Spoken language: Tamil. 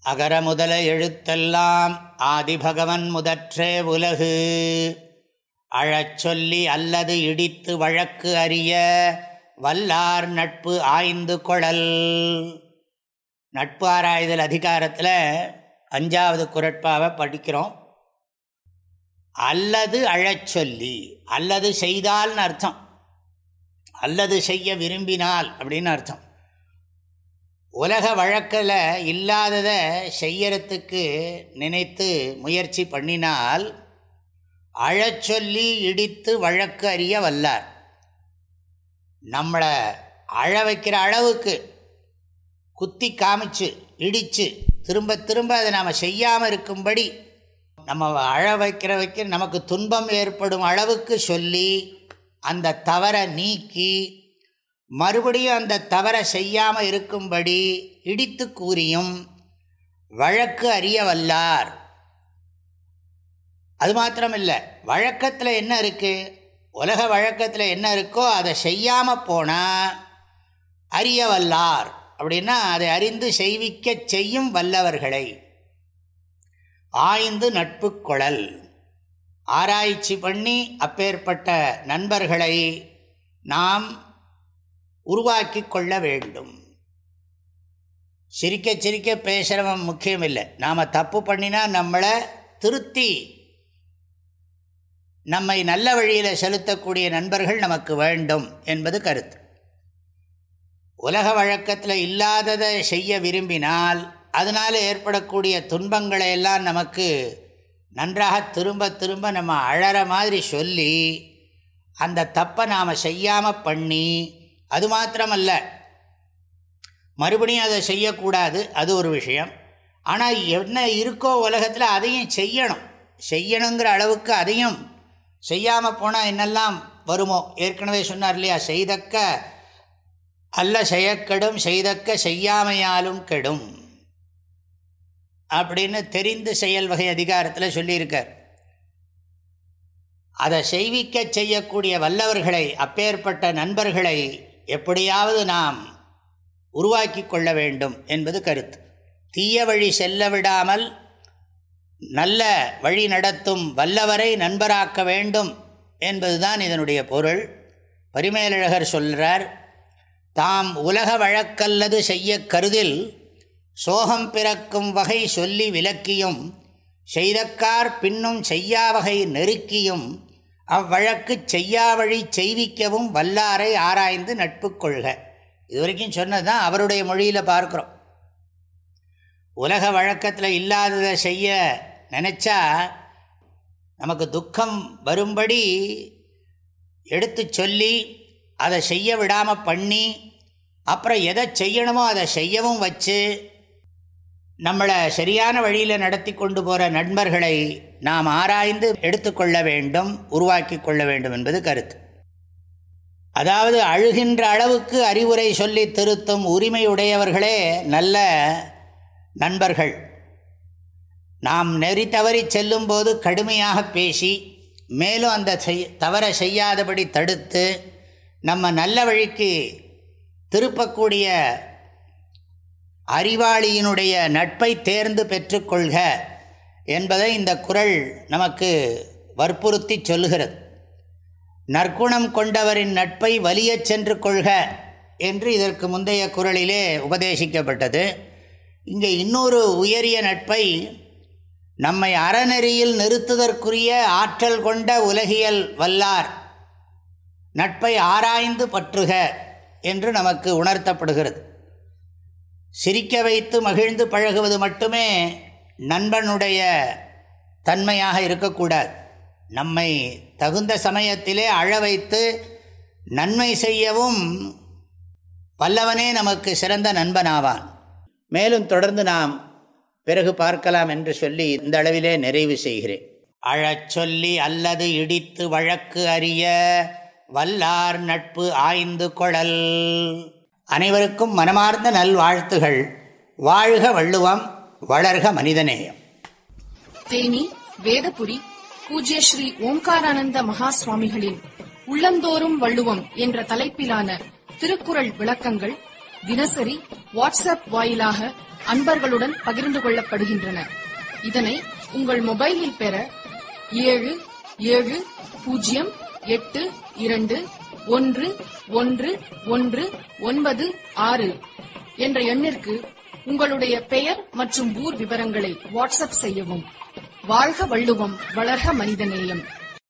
அகர முதல எழுத்தெல்லாம் ஆதிபகவன் முதற்றே உலகு அழச் சொல்லி அல்லது இடித்து வழக்கு அறிய வல்லார் நட்பு ஆய்ந்து கொழல் நட்பு ஆராய்தல் அதிகாரத்தில் அஞ்சாவது குரட்பாவை படிக்கிறோம் அல்லது அழச் சொல்லி அல்லது செய்தால்னு அர்த்தம் அல்லது செய்ய விரும்பினால் அப்படின்னு அர்த்தம் உலக வழக்கில் இல்லாததை செய்யறதுக்கு நினைத்து முயற்சி பண்ணினால் அழச்சொல்லி இடித்து வழக்கு அறிய வல்லார் நம்மளை அழ வைக்கிற அளவுக்கு குத்தி காமிச்சு இடித்து திரும்ப திரும்ப அதை நாம் செய்யாமல் இருக்கும்படி நம்ம அழ வைக்கிற வைக்கிற நமக்கு துன்பம் ஏற்படும் அளவுக்கு சொல்லி அந்த தவறை நீக்கி மறுபடியும் அந்த தவறை செய்யாமல் இருக்கும்படி இடித்து கூறியும் வழக்கு அறிய வல்லார் அது மாத்திரமில்லை வழக்கத்தில் என்ன இருக்குது உலக வழக்கத்தில் என்ன இருக்கோ அதை செய்யாமல் போனால் அறிய வல்லார் அப்படின்னா அதை அறிந்து செய்விக்க செய்யும் வல்லவர்களை ஆய்ந்து நட்பு குழல் ஆராய்ச்சி பண்ணி அப்பேற்பட்ட நண்பர்களை நாம் உருவாக்கி கொள்ள வேண்டும் சிரிக்க சிரிக்க பேசுகிறவன் முக்கியம் இல்லை நாம் தப்பு பண்ணினா நம்மளை திருத்தி நம்மை நல்ல வழியில் செலுத்தக்கூடிய நண்பர்கள் நமக்கு வேண்டும் என்பது கருத்து உலக வழக்கத்தில் இல்லாததை செய்ய விரும்பினால் அதனால் ஏற்படக்கூடிய துன்பங்களை எல்லாம் நமக்கு நன்றாக திரும்ப திரும்ப நம்ம அழற மாதிரி சொல்லி அந்த தப்பை நாம் செய்யாமல் பண்ணி அது மாத்திரமல்ல மறுபடியும் அதை செய்யக்கூடாது அது ஒரு விஷயம் ஆனால் என்ன இருக்கோ உலகத்தில் அதையும் செய்யணும் செய்யணுங்கிற அளவுக்கு அதையும் செய்யாமல் போனால் என்னெல்லாம் வருமோ ஏற்கனவே சொன்னார் இல்லையா செய்தக்க அல்ல செய்யக்கெடும் செய்தக்க செய்யாமையாலும் கெடும் அப்படின்னு தெரிந்து செயல் வகை அதிகாரத்தில் சொல்லியிருக்கார் அதை செய்விக்க செய்யக்கூடிய வல்லவர்களை அப்பேற்பட்ட நண்பர்களை எப்படியாவது நாம் உருவாக்கி கொள்ள வேண்டும் என்பது கருத்து தீய வழி செல்ல விடாமல் நல்ல வழி நடத்தும் வல்லவரை நண்பராக்க வேண்டும் என்பதுதான் இதனுடைய பொருள் பரிமேலழகர் சொல்கிறார் தாம் உலக வழக்கல்லது செய்ய கருதில் சோகம் பிறக்கும் வகை சொல்லி விளக்கியும் செய்தக்கார் பின்னும் செய்யாவகை நெருக்கியும் அவ்வழக்கு செய்யாவழி செய்விக்கவும் வல்லாரை ஆராய்ந்து நட்பு கொள்க இது வரைக்கும் சொன்னது தான் அவருடைய மொழியில் பார்க்குறோம் உலக வழக்கத்தில் இல்லாததை செய்ய நினச்சா நமக்கு துக்கம் வரும்படி எடுத்து சொல்லி அதை செய்ய விடாமல் பண்ணி அப்புறம் எதை செய்யணுமோ அதை செய்யவும் வச்சு நம்மளை சரியான வழியில் நடத்தி கொண்டு போகிற நண்பர்களை நாம் ஆராய்ந்து எடுத்துக்கொள்ள வேண்டும் உருவாக்கி கொள்ள வேண்டும் என்பது கருத்து அதாவது அழுகின்ற அளவுக்கு அறிவுரை சொல்லி திருத்தும் உரிமையுடையவர்களே நல்ல நண்பர்கள் நாம் நெறி தவறி செல்லும்போது கடுமையாக பேசி மேலும் அந்த செய் தவறை செய்யாதபடி தடுத்து நம்ம நல்ல வழிக்கு திருப்பக்கூடிய அறிவாளியினுடைய நட்பை தேர்ந்து பெற்றுக்கொள்க என்பதை இந்த குரல் நமக்கு வற்புறுத்தி சொல்லுகிறது நற்குணம் கொண்டவரின் நட்பை வலியச் சென்று கொள்க என்று இதற்கு முந்தைய குரலிலே உபதேசிக்கப்பட்டது இங்கே இன்னொரு உயரிய நட்பை நம்மை அறநெறியில் நிறுத்துதற்குரிய ஆற்றல் கொண்ட உலகியல் வல்லார் நட்பை ஆராய்ந்து பற்றுக என்று நமக்கு உணர்த்தப்படுகிறது சிரிக்க வைத்து மகிழ்ந்து பழகுவது மட்டுமே நண்பனுடைய தன்மையாக இருக்கக்கூடாது நம்மை தகுந்த சமயத்திலே அழ வைத்து நன்மை செய்யவும் வல்லவனே நமக்கு சிறந்த நண்பனாவான் மேலும் தொடர்ந்து நாம் பிறகு பார்க்கலாம் என்று சொல்லி இந்த அளவிலே நிறைவு செய்கிறேன் அழச் சொல்லி அல்லது இடித்து வழக்கு அறிய வல்லார் நட்பு ஆய்ந்து கொழல் அனைவருக்கும் மனமார்ந்த நல்வாழ்த்துகள் வாழ்க வள்ளுவம் வளர்க மனிதநேயம் தேனி வேதபுரி பூஜ்ய ஸ்ரீ ஓம்காரானந்த மகா சுவாமிகளின் உள்ளந்தோறும் வள்ளுவம் என்ற தலைப்பிலான திருக்குறள் விளக்கங்கள் தினசரி வாட்ஸ்அப் வாயிலாக அன்பர்களுடன் பகிர்ந்து கொள்ளப்படுகின்றன இதனை உங்கள் மொபைலில் பெற ஏழு ஏழு பூஜ்ஜியம் எட்டு இரண்டு ஒன்று ஒன்று ஒன்று ஒன்பது ஆறு என்ற எண்ணிற்கு உங்களுடைய பெயர் மற்றும் ஊர் விவரங்களை வாட்ஸ்அப் செய்யவும் வாழ்க வள்ளுவம் வளர்க மனிதநேயம்